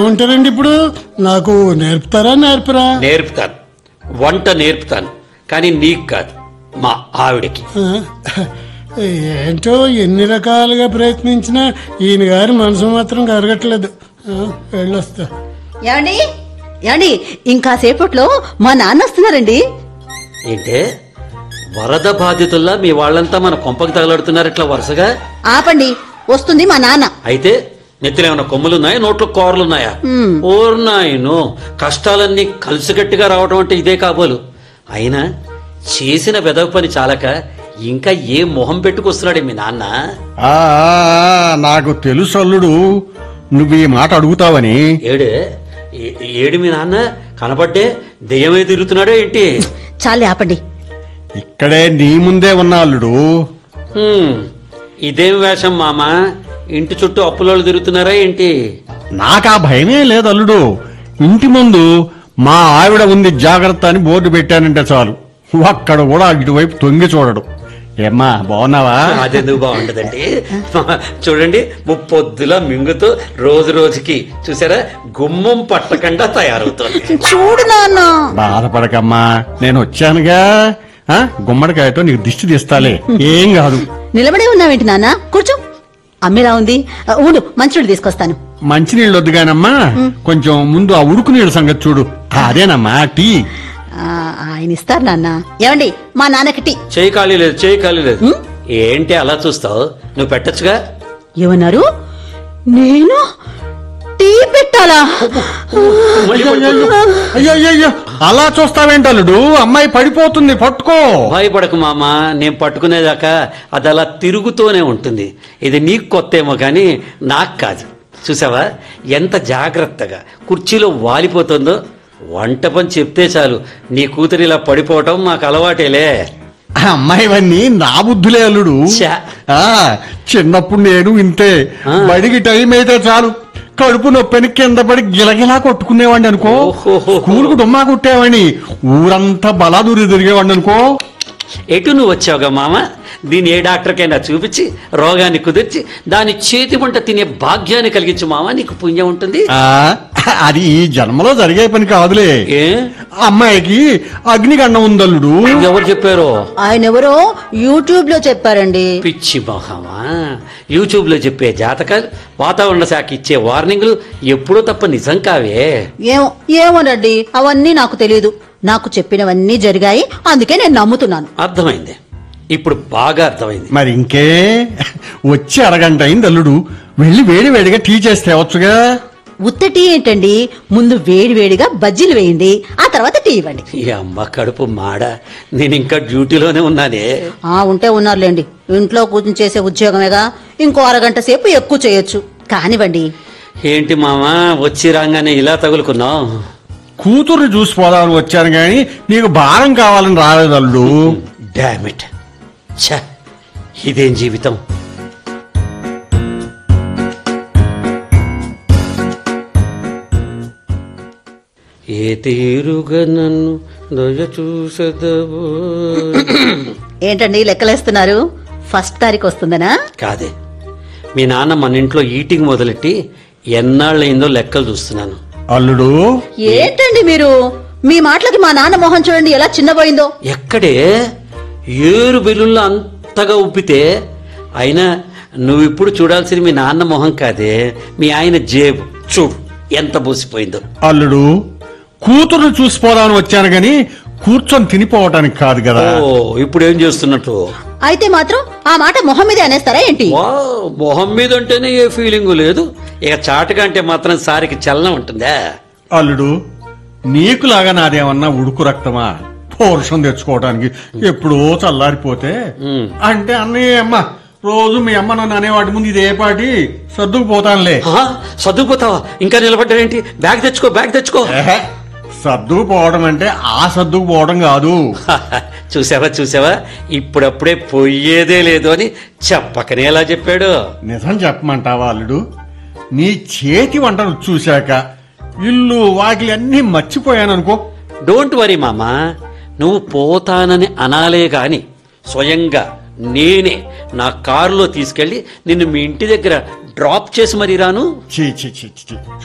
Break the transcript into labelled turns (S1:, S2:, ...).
S1: ఉంటారండి ఇప్పుడు నాకు నేర్పుతారా నేర్పరా
S2: నేర్పుతాను వంట నేర్పుతాను కానీ నీకు కాదు మా ఆవిడకి
S1: ఆ, ఏంటో ఎన్ని రకాలుగా ప్రయత్నించినా ఈయన గారి మనసు మాత్రం కరగట్లేదు ఆ, వెళ్ళొస్తా
S3: ఏమండి ఏమండి ఇంకా సేపట్లో మా నాన్న వస్తున్నారండి
S2: ఏంటే వరద బాధితుల్లా మీ వాళ్ళంతా మన కొంపకి తగలడుతున్నారు ఇట్లా వరుసగా
S3: ఆపండి వస్తుంది మా నాన్న
S2: అయితే నెత్తిలో ఏమైనా కొమ్ములున్నాయా నోట్లో కూరలున్నాయా ఓర్నాయను కష్టాలన్నీ కలిసికట్టుగా రావడం అంటే ఇదే కాబోలు అయినా చేసిన వెదవ పని చాలక ఇంకా ఏ మొహం పెట్టుకొస్తున్నాడే మీ నాన్న
S4: ఆ ఆ, నాకు తెలుసు అల్లుడు నువ్వు ఈ మాట అడుగుతావని
S2: ఏడే ఏ- ఏడు మీ నాన్న కనపడ్డే దెయ్యమే తిరుగుతున్నాడో ఏంటి
S3: చాలే ఆపండి
S4: ఇక్కడే నీ ముందే ఉన్న అల్లుడు
S2: హ్మ్, ఇదేం వేషం మామ ఇంటి చుట్టూ అప్పులోళ్ళు తిరుగుతున్నారా ఏంటి
S4: నాకా భయమే లేదు అల్లుడు ఇంటి ముందు మా ఆవిడ ఉంది జాగ్రత్త అని బోర్డు పెట్టానంటే చాలు ఒక్కడ కూడా ఇటువైపు తొంగి చూడడు ఏమ్మా బాగున్నావా
S2: అదెందుకు బాగుంటదండి చూడండి ముప్పొద్దులా మింగుతూ రోజు రోజుకి చూసారా గుమ్మం పట్టకుండా తయారవుతోంది
S3: చూడు నాన్న
S4: బాధపడకమ్మా నేను వచ్చానుగా ఆ, గుమ్మడికాయతో నీకు దిష్టి తీస్తాలే ఏం కాదు
S3: నిలబడే ఉన్నావేంటి నాన్న కూర్చో అమ్మిలా ఉంది ఆ, ఉండు మంచినీళ్ళు తీసుకొస్తాను
S4: మంచినీళ్ళు వద్దు గానమ్మా కొంచెం ముందు ఆ ఉడుకు నీళ్ళ సంగతి చూడు అదేనమ్మా టీ
S3: ఆ, ఆయన ఇస్తారు నాన్న ఏమండి మా నాన్నకి టీ
S2: చేయి ఖాళీ లేదు చేయి ఖాళీ లేదు ఏంటి అలా చూస్తావు నువ్వు పెట్టచ్చుగా
S3: ఏమన్నారు నేను టీ పెట్టాలా
S2: మళ్ళీ పడుకో.
S4: అయ్యో అయ్యో అయ్యో అలా చూస్తావేంటి అల్లుడు అమ్మాయి పడిపోతుంది పట్టుకో
S2: భయపడకు మామ నేను పట్టుకునేదాకా అది అలా తిరుగుతూనే ఉంటుంది ఇది నీకు కొత్త ఏమో కానీ నాకు కాదు చూసావా ఎంత జాగ్రత్తగా కుర్చీలో వాలిపోతుందో వంట పని చెప్తే చాలు నీ కూతురు ఇలా పడిపోవటం మాకు అలవాటేలే
S4: ఆ అమ్మాయివన్నీ నా బుద్ధులే అల్లుడు
S2: ఛా.
S4: ఆ చిన్నప్పుడు నేను ఇంతే
S2: ఆ.
S4: బడికి టైం అయితే చాలు కడుపు నొప్పిని కింద పడి గిలగిలా కొట్టుకునేవాడిని అనుకో
S2: ఓహోహో.
S4: స్కూల్కు డుమ్మా కొట్టేవాడిని ఊరంతా బలాదూరి తిరిగేవాడిని అనుకో
S2: ఎటు నువ్వు వచ్చావుగా మామ దీన్ని ఏ డాక్టర్కైనా చూపించి రోగాన్ని కుదిర్చి దాని చేతి వంట తినే భాగ్యాన్ని కలిగించు మామ నీకు పుణ్యం ఉంటుంది
S4: ఆ అది ఈ జన్మలో జరిగే పని కాదులే
S2: ఏ
S4: ఆ అమ్మాయికి అగ్నిగండం ఉందల్లుడు
S2: ఎవరు చెప్పారో
S3: ఆయన ఎవరో యూట్యూబ్ లో చెప్పారండి
S2: పిచ్చి మొహమా యూట్యూబ్ లో చెప్పే జాతకాలు వాతావరణ శాఖ ఇచ్చే వార్నింగ్లు ఎప్పుడూ తప్ప నిజం కావే
S3: ఏమో ఏమోనండి అవన్నీ నాకు తెలియదు నాకు చెప్పినవన్నీ జరిగాయి అందుకే నేను నమ్ముతున్నాను
S2: అర్థమైంది ఇప్పుడు బాగా అర్థమైంది
S4: మరి ఇంకే వచ్చి అరగంట అయింది అల్లుడు వెళ్ళి వేడి వేడిగా టీ చేసి తేవచ్చుగా
S3: ఉత్త టీ ఏంటండి ముందు వేడి వేడిగా బజ్జీలు వేయండి ఆ తర్వాత టీ ఇవ్వండి
S2: ఈ అమ్మ కడుపు మాడ నేను ఇంకా డ్యూటీలోనే ఉన్నానే
S3: ఆ ఉంటే ఉన్నారులేండి ఇంట్లో కూర్చుని చేసే ఉద్యోగమేగా ఇంకో అరగంట సేపు ఎక్కువ చేయొచ్చు కానివ్వండి
S2: ఏంటి మామా వచ్చి రాగానే ఇలా తగులుకున్నావు
S4: కూతుర్ని చూసిపోదామని వచ్చాను గాని నీకు భారం కావాలని రాలేదు అల్లుడు
S2: డామిట్ ఛ ఇదేం జీవితం ఏ తీరుగా నన్ను దయ చూసదవో
S3: ఏంటండి లెక్కలేస్తున్నారు ఫస్ట్ తారీఖు వస్తుందనా
S2: కాదే మీ నాన్న మన ఇంట్లో ఈటింగ్ మొదలెట్టి ఎన్నాళ్ళయిందో లెక్కలు చూస్తున్నాను
S4: అల్లుడు
S3: ఏంటండి మీరు మీ మాటలకి మా నాన్న మొహం చూడండి ఎలా చిన్నపోయిందో
S2: ఎక్కడే ఏరు బెల్లుల్లో అంతగా ఉబ్బితే అయినా నువ్వు ఇప్పుడు చూడాల్సింది మీ నాన్న మొహం కాదే మీ ఆయన జేబు చూడు ఎంత బూసిపోయిందో
S4: అల్లుడు కూతుర్ని చూసిపోదామని వచ్చాను గాని కూర్చొని తినిపోవటానికి కాదు కదా
S2: ఓ ఇప్పుడు ఏం చేస్తున్నట్టు
S3: అయితే మాత్రం ఆ మాట మొహం మీదే అనేస్తారా ఏంటి
S2: వా మొహం మీద అంటేనే ఏ ఫీలింగ్ లేదు ఇక చాటుగా అంటే మాత్రం సారికి చలనం ఉంటుందా
S4: అల్లుడు నీకులాగా నాదేమన్నా ఉడుకు రక్తమా పౌరుషం తెచ్చుకోవటానికి ఎప్పుడో చల్లారిపోతే
S2: ఉమ్.
S4: అంటే అన్నయ్య అమ్మ రోజు మీ అమ్మ నన్ను అనేవాటి ముందు ఇదే పాటి సర్దుకుపోతానులే
S2: ఆ, సర్దుకుపోతావా ఇంకా నిలబడ్డావేంటి బ్యాగ్ తెచ్చుకో బ్యాగ్ తెచ్చుకో
S4: ఏహే, సర్దుకుపోవడం అంటే ఆ సర్దుకుపోవడం కాదు
S2: చూసావా చూసావా ఇప్పుడప్పుడే పోయేదే లేదు అని చెప్పకనే ఎలా చెప్పాడు
S4: నిజం చెప్పమంటావా అల్లుడు నీ చేతి వంటలు చూశాక ఇల్లు వాకిలి అన్నీ మర్చిపోయాను అనుకో
S2: డోంట్ వరీ మామా నువ్వు పోతానని అనాలే గాని స్వయంగా నేనే నా కారులో తీసుకెళ్లి నిన్ను మీ ఇంటి దగ్గర డ్రాప్ చేసి మరీ రాను
S4: చీ చీ చీ చీ